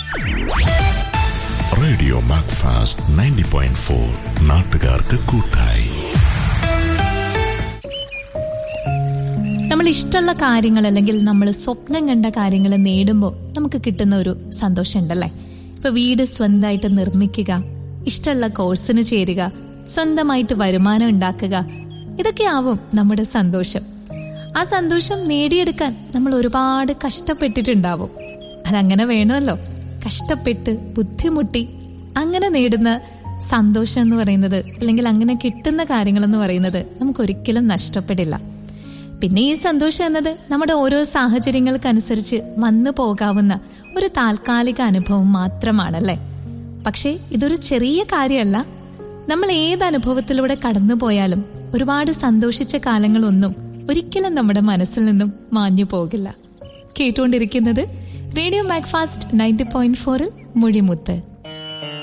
radio Macfast ninety point four നാട്ടുകാർക്ക് കൂട്ടായി നമ്മൾ ഇഷ്ടമുള്ള കാര്യങ്ങൾ അല്ലെങ്കിൽ നമ്മൾ സ്വപ്നം കണ്ട കാര്യങ്ങൾ നേടുമ്പോൾ നമുക്ക് കിട്ടുന്ന ഒരു സന്തോഷം ഉണ്ടല്ലേ ഇപ്പൊ വീട് സ്വന്തമായിട്ട് നിർമ്മിക്കുക ഇഷ്ടമുള്ള കോഴ്സിന് ചേരുക സ്വന്തമായിട്ട് വരുമാനം ഉണ്ടാക്കുക ഇതൊക്കെ ആവും നമ്മുടെ സന്തോഷം ആ സന്തോഷം നേടിയെടുക്കാൻ നമ്മൾ ഒരുപാട് കഷ്ടപ്പെട്ടിട്ടുണ്ടാവും അതങ്ങനെ വേണമല്ലോ കഷ്ടപ്പെട്ട് ബുദ്ധിമുട്ടി അങ്ങനെ നേടുന്ന സന്തോഷം എന്ന് പറയുന്നത് അല്ലെങ്കിൽ അങ്ങനെ കിട്ടുന്ന കാര്യങ്ങൾ എന്ന് പറയുന്നത് നമുക്കൊരിക്കലും നഷ്ടപ്പെടില്ല പിന്നെ ഈ സന്തോഷം എന്നത് നമ്മുടെ ഓരോ സാഹചര്യങ്ങൾക്കനുസരിച്ച് വന്നു പോകാവുന്ന ഒരു താൽക്കാലിക അനുഭവം മാത്രമാണല്ലേ പക്ഷേ ഇതൊരു ചെറിയ കാര്യമല്ല നമ്മൾ ഏത് അനുഭവത്തിലൂടെ കടന്നു പോയാലും ഒരുപാട് സന്തോഷിച്ച കാലങ്ങളൊന്നും ഒരിക്കലും നമ്മുടെ മനസ്സിൽ നിന്നും മാഞ്ഞു പോകില്ല കേട്ടുകൊണ്ടിരിക്കുന്നത് റേഡിയോ മാക്ഫാസ്റ്റ് നയൻറ്റി പോയിന്റ് ഫോറിൽ മൊഴിമുത്ത്